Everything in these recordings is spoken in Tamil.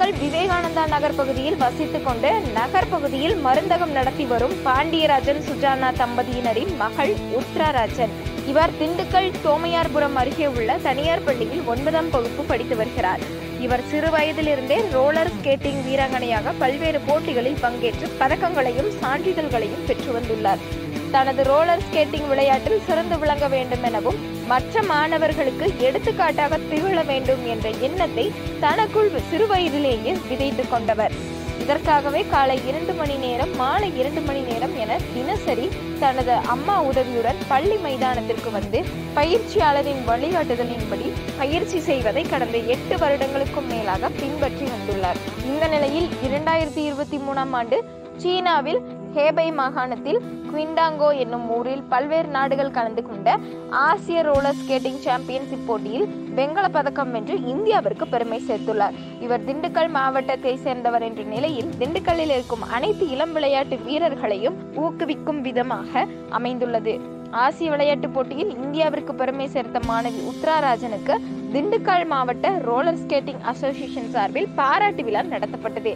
திண்டுக்கல் விவேகானந்தா நகர் பகுதியில் வசித்துக் கொண்டு நகர் பகுதியில் மருந்தகம் நடத்தி வரும் பாண்டியராஜன் சுஜானா தம்பதியினரின் மகள் உத்ராராஜன் இவர் திண்டுக்கல் சோமையார்புரம் அருகே உள்ள தனியார் பள்ளியில் ஒன்பதாம் வகுப்பு படித்து வருகிறார் இவர் சிறு வயதிலிருந்தே ரோலர் ஸ்கேட்டிங் வீராங்கனையாக பல்வேறு போட்டிகளில் பங்கேற்று பதக்கங்களையும் சான்றிதழ்களையும் பெற்று வந்துள்ளார் தனது ரோலர் ஸ்கேட்டிங் விளையாட்டில் சிறந்து விளங்க வேண்டும் எனவும் மற்ற மாணவர்களுக்கு எடுத்துக்காட்டாக திகழ வேண்டும் என்ற எண்ணத்தை தனக்குள் சிறுவயதிலேயே விதைத்துக் கொண்டவர் இதற்காகவே காலை இரண்டு மணி நேரம் மாலை இரண்டு மணி நேரம் என தினசரி தனது அம்மா உதவியுடன் பள்ளி மைதானத்திற்கு வந்து பயிற்சியாளரின் வழிகாட்டுதலின்படி பயிற்சி செய்வதை கடந்த எட்டு வருடங்களுக்கும் மேலாக பின்பற்றி வந்துள்ளார் இந்த நிலையில் இரண்டாயிரத்தி இருபத்தி மூணாம் ஆண்டு சீனாவில் ஹேபை மாகாணத்தில் குவிண்டாங்கோ என்னும் ஊரில் பல்வேறு நாடுகள் கலந்து கொண்ட ஆசிய ரோலர் ஸ்கேட்டிங் சாம்பியன்ஷிப் போட்டியில் வெண்கலப் பதக்கம் வென்று இந்தியாவிற்கு பெருமை சேர்த்துள்ளார் இவர் திண்டுக்கல் மாவட்டத்தை சேர்ந்தவர் என்ற நிலையில் திண்டுக்கல்லில் இருக்கும் அனைத்து இளம் விளையாட்டு வீரர்களையும் ஊக்குவிக்கும் விதமாக அமைந்துள்ளது ஆசிய விளையாட்டுப் போட்டியில் இந்தியாவிற்கு பெருமை சேர்த்த மாணவி உத்ராராஜனுக்கு திண்டுக்கல் மாவட்ட ரோலர் ஸ்கேட்டிங் அசோசியேஷன் சார்பில் பாராட்டு விழா நடத்தப்பட்டது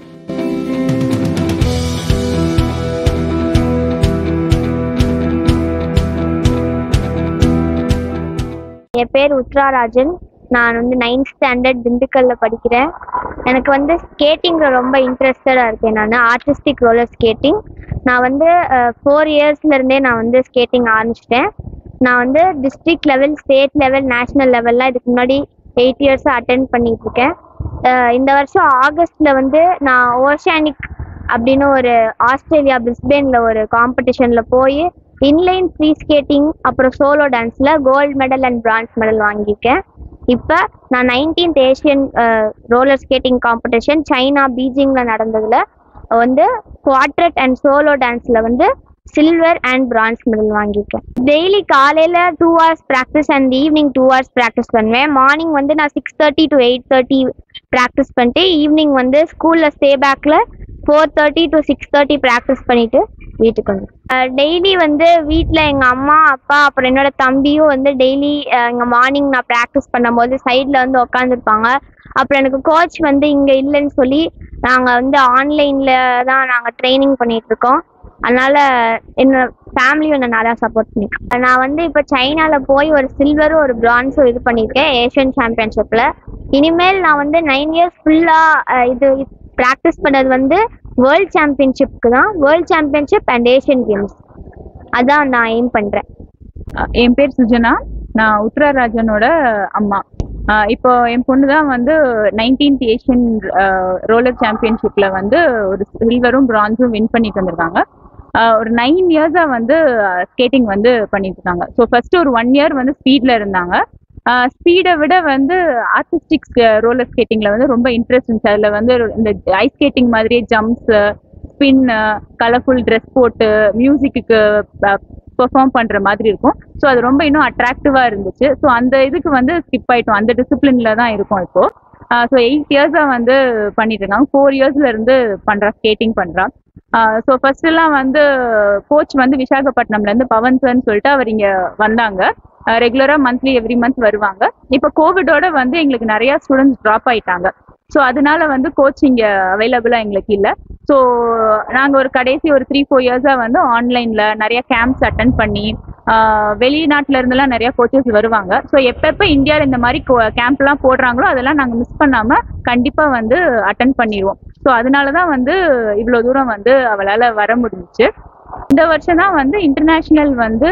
என் பேர் உத்ராராஜன் நான் வந்து நைன்த் ஸ்டாண்டர்ட் திண்டுக்கல்ல படிக்கிறேன் எனக்கு வந்து ஸ்கேட்டிங்கில் ரொம்ப இன்ட்ரெஸ்டடாக இருக்கேன் நான் ஆர்டிஸ்டிக் ரோலர் ஸ்கேட்டிங் நான் வந்து ஃபோர் இயர்ஸ்லேருந்தே நான் வந்து ஸ்கேட்டிங் ஆரம்பிச்சிட்டேன் நான் வந்து district level state level national லெவல்லாம் இதுக்கு முன்னாடி எயிட் இயர்ஸாக அட்டென்ட் பண்ணிட்டு இருக்கேன் அஹ் இந்த வருஷம் ஆகஸ்ட்டில் வந்து நான் ஓஷானிக் அப்படின்னு ஒரு ஆஸ்திரேலியா பிரிஸ்பேனில் ஒரு காம்படிஷனில் போய் இன்லைன் ஃப்ரீ ஸ்கேட்டிங் அப்புறம் சோலோ டான்ஸில் gold medal and bronze medal வாங்கியிருக்கேன் இப்போ நான் nineteenth Asian roller skating competition China பீஜிங்கில் நடந்ததில் வந்து குவாட்ரட் அண்ட் சோலோ டான்ஸில் வந்து சில்வர் அண்ட் பிரான்ஸ் மெடல் வாங்கியிருக்கேன் டெய்லி காலையில் two hours practice and evening two hours practice பண்ணுவேன் மார்னிங் வந்து நான் six thirty to eight thirty practice பண்ணிட்டு ஈவினிங் வந்து ஸ்கூலில் ஸ்டே பேக்கில் four thirty to six thirty practice பண்ணிட்டு வீட்டுக்கு வந்து டெய்லி வந்து வீட்டில் எங்கள் அம்மா அப்பா அப்புறம் என்னோட தம்பியும் வந்து டெய்லி எங்கள் மார்னிங் நான் ப்ராக்டிஸ் பண்ணும்போது சைடில் வந்து உட்காந்துருப்பாங்க அப்புறம் எனக்கு கோச் வந்து இங்கே இல்லைன்னு சொல்லி நாங்கள் வந்து ஆன்லைனில் தான் நாங்கள் ட்ரைனிங் பண்ணிகிட்ருக்கோம் அதனால் என்னோட ஃபேமிலியும் என்னை நல்லா சப்போர்ட் பண்ணிருக்கேன் நான் வந்து இப்போ சைனாவில் போய் ஒரு சில்வரும் ஒரு பிரான்ஸும் இது பண்ணியிருக்கேன் ஏஷியன் சாம்பியன்ஷிப்பில் இனிமேல் நான் வந்து நைன் இயர்ஸ் ஃபுல்லாக இது ப்ராக்டிஸ் பண்ணது வந்து வேர்ல்ட் சாம்பியன்ஷிப்க்கு தான் world championship and Asian games அதான் நான் எய்ம் பண்ணுறேன் அஹ் என் பேர் சுஜனா நான் உத்தரராஜனோட அம்மா அஹ் இப்போ என் பொண்ணு தான் வந்து நைன்டீன்த் ஏஷியன் ரோலர் சாம்பியன்ஷிப்ல வந்து ஒரு சில்வரும் பிரான்ஸும் வின் பண்ணிட்டு வந்திருக்காங்க அஹ் ஒரு நைன் இயர்ஸா வந்து ஸ்கேட்டிங் வந்து பண்ணிட்டு இருக்காங்க ஸோ ஃபர்ஸ்ட் ஒரு ஒன் இயர் வந்து ஸ்பீட்ல இருந்தாங்க ஸ்பீடை விட வந்து ஆர்டிஸ்டிக் ரோலர் ஸ்கேட்டிங்ல வந்து ரொம்ப இன்ட்ரெஸ்ட் இருந்துச்சு அதுல வந்து இந்த ஐஸ் ஸ்கேட்டிங் மாதிரியே ஜம்ப்ஸ் ஸ்பின் கலர்ஃபுல் ட்ரெஸ் போட்டு மியூசிக்கு பெர்ஃபார்ம் பண்ற மாதிரி இருக்கும் ஸோ அது ரொம்ப இன்னும் அட்ராக்டிவா இருந்துச்சு ஸோ அந்த இதுக்கு வந்து ஸ்கிப் ஆயிட்டோம் அந்த டிசிப்ளின்ல தான் இருக்கும் இப்போ ஸோ எயிட் இயர்ஸா வந்து பண்ணிட்டு இருக்காங்க ஃபோர் இயர்ஸ்ல இருந்து பண்றா ஸ்கேட்டிங் பண்றா ஸோ ஃபர்ஸ்ட் எல்லாம் வந்து கோச் வந்து விசாகப்பட்டினம்ல இருந்து பவன் சார்னு சொல்லிட்டு அவர் இங்க வந்தாங்க ரெகுலரா மந்த்லி எவ்ரி மந்த் வருவாங்க இப்போ கோவிடோட வந்து எங்களுக்கு நிறைய ஸ்டூடெண்ட்ஸ் ட்ராப் ஆயிட்டாங்க ஸோ அதனால வந்து கோச் இங்க அவைலபிளா எங்களுக்கு இல்லை ஸோ நாங்கள் ஒரு கடைசி ஒரு த்ரீ ஃபோர் இயர்ஸாக வந்து ஆன்லைனில் நிறைய கேம்ப்ஸ் அட்டன் பண்ணி ஆஹ் வெளிநாட்டுல இருந்தெல்லாம் நிறைய கோச்சஸ் வருவாங்க ஸோ எப்பப்போ இந்தியாவில் இந்த மாதிரி கேம்ப்லாம் போடுறாங்களோ அதெல்லாம் நாங்கள் மிஸ் பண்ணாமல் கண்டிப்பாக வந்து அட்டன் பண்ணிடுவோம் ஸோ அதனால தான் வந்து இவ்வளோ தூரம் வந்து அவளால் வர முடிஞ்சுச்சு இந்த வருஷம் தான் வந்து இன்டர்நேஷ்னல் வந்து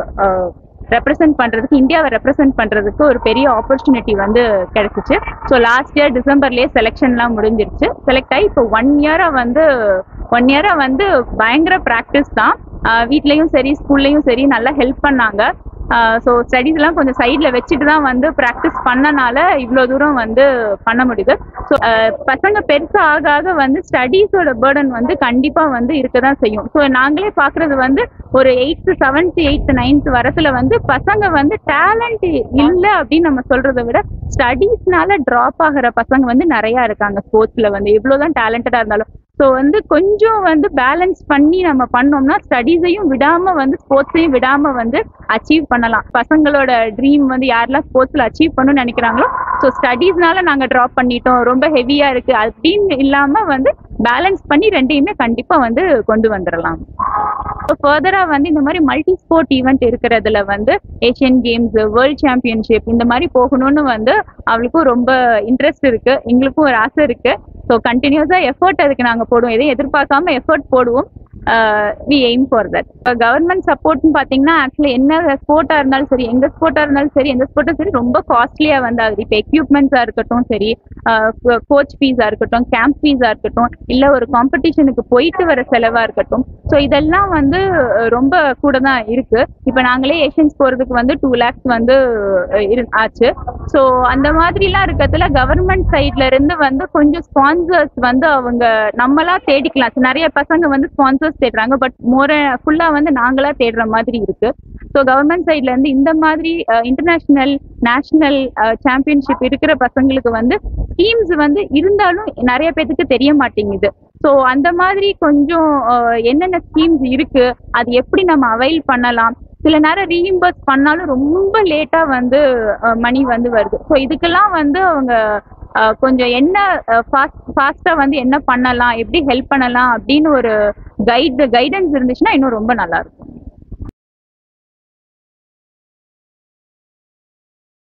ரெப்ரசென்ட் பண்றதுக்கு இந்தியாவை ரெப்ரசென்ட் பண்றதுக்கு ஒரு பெரிய ஆப்பர்ச்சுனிட்டி வந்து கிடைச்சிச்சு ஸோ லாஸ்ட் இயர் டிசம்பர்லயே செலெக்ஷன்லாம் முடிஞ்சிருச்சு செலக்ட் ஆகி இப்போ ஒன் இயரா வந்து ஒன் இயரா வந்து பயங்கர ப்ராக்டிஸ் தான் வீட்லயும் சரி ஸ்கூல்லையும் சரி நல்லா ஹெல்ப் பண்ணாங்க ஸோ ஸ்டடீஸ் எல்லாம் கொஞ்சம் சைடில் வச்சுட்டு தான் வந்து ப்ராக்டிஸ் பண்ணனால இவ்வளோ தூரம் வந்து பண்ண முடியுது ஸோ பசங்க பெருசாக ஆக ஆக வந்து ஸ்டடீஸோட பேர்டன் வந்து கண்டிப்பாக வந்து இருக்க தான் செய்யும் ஸோ நாங்களே பார்க்குறது வந்து ஒரு எயித்து செவன்த் எயித்து நைன்த் வரத்துல வந்து பசங்க வந்து டேலண்ட் இல்லை அப்படின்னு நம்ம சொல்றதை விட ஸ்டடீஸ்னால ட்ராப் ஆகிற பசங்க வந்து நிறைய இருக்காங்க ஸ்போர்ட்ஸ்ல வந்து எவ்வளவுதான் டேலண்டடா இருந்தாலும் ஸோ வந்து கொஞ்சம் வந்து பேலன்ஸ் பண்ணி நம்ம பண்ணோம்னா ஸ்டடீஸையும் விடாம வந்து ஸ்போர்ட்ஸையும் விடாம வந்து அச்சீவ் பண்ணலாம் பசங்களோட ட்ரீம் வந்து யாரெல்லாம் ஸ்போர்ட்ஸ்ல அச்சீவ் பண்ணணும்னு நினைக்கிறாங்களோ ஸோ ஸ்டடீஸ்னால நாங்க ட்ராப் பண்ணிட்டோம் ரொம்ப ஹெவியா இருக்கு அப்படின்னு இல்லாம வந்து பேலன்ஸ் பண்ணி ரெண்டையுமே கண்டிப்பா வந்து கொண்டு வந்துடலாம் ஃபர்தரா வந்து இந்த மாதிரி மல்டி ஸ்போர்ட் ஈவெண்ட் இருக்கிறதுல வந்து ஏஷியன் கேம்ஸ் வேர்ல்ட் சாம்பியன்ஷிப் இந்த மாதிரி போகணும்னு வந்து அவளுக்கும் ரொம்ப இன்ட்ரெஸ்ட் இருக்கு எங்களுக்கும் ஒரு ஆசை இருக்கு ஸோ கண்டினியூஸா எஃபர்ட் அதுக்கு நாங்க போடுவோம் எதையும் எதிர்பார்க்காம எஃபர்ட் போடுவோம் we aim for that government சப்போர்ட்னு பார்த்தீங்கன்னா ஆக்சுவலி என்ன ஸ்போர்ட்டாக இருந்தாலும் சரி எந்த ஸ்போர்ட்டாக இருந்தாலும் சரி எந்த ஸ்போர்ட்டும் சரி ரொம்ப காஸ்ட்லியாக வந்து ஆகுது இப்போ எக்யூப்மெண்ட்ஸாக இருக்கட்டும் சரி கோச் ஃபீஸாக இருக்கட்டும் கேம்ப் ஃபீஸாக இருக்கட்டும் இல்லை ஒரு காம்படிஷனுக்கு போயிட்டு வர செலவாக இருக்கட்டும் ஸோ இதெல்லாம் வந்து அஹ், ரொம்ப கூட தான் இருக்கு இப்போ நாங்களே ஏஷியன்ஸ் போகிறதுக்கு வந்து டூ லேக்ஸ் வந்து அஹ், இரு- ஆச்சு ஸோ அந்த மாதிரிலாம் இருக்கிறதுல கவர்மெண்ட் சைட்ல இருந்து வந்து கொஞ்சம் ஸ்பான்சர்ஸ் வந்து அவங்க நம்மளா தேடிக்கலாம் So, நிறைய பசங்க வந்து ஸ்பான்சர்ஸ் தேடுறாங்க பட் மோர ஃபுல்லா வந்து நாங்களா தேடுற மாதிரி இருக்கு ஸோ கவர்மெண்ட் சைட்ல இருந்து இந்த மாதிரி இன்டர்நேஷனல் நேஷனல் சாம்பியன்ஷிப் இருக்கிற பசங்களுக்கு வந்து ஸ்கீம்ஸ் வந்து இருந்தாலும் நிறைய பேத்துக்கு தெரிய மாட்டேங்குது ஸோ அந்த மாதிரி கொஞ்சம் அஹ், என்னென்ன ஸ்கீம்ஸ் இருக்கு அது எப்படி நம்ம அவைல் பண்ணலாம் சில நேரம் ரீஇம்பர்ஸ் பண்ணாலும் ரொம்ப லேட்டா வந்து மணி வந்து வருது ஸோ இதுக்கெல்லாம் வந்து அவங்க அஹ், கொஞ்சம் என்ன ஃபாஸ்ட் ஃபாஸ்டா வந்து என்ன பண்ணலாம் எப்படி ஹெல்ப் பண்ணலாம் அப்படின்னு ஒரு கைடு கைடன்ஸ் இருந்துச்சுன்னா இன்னும் ரொம்ப நல்லா இருக்கும்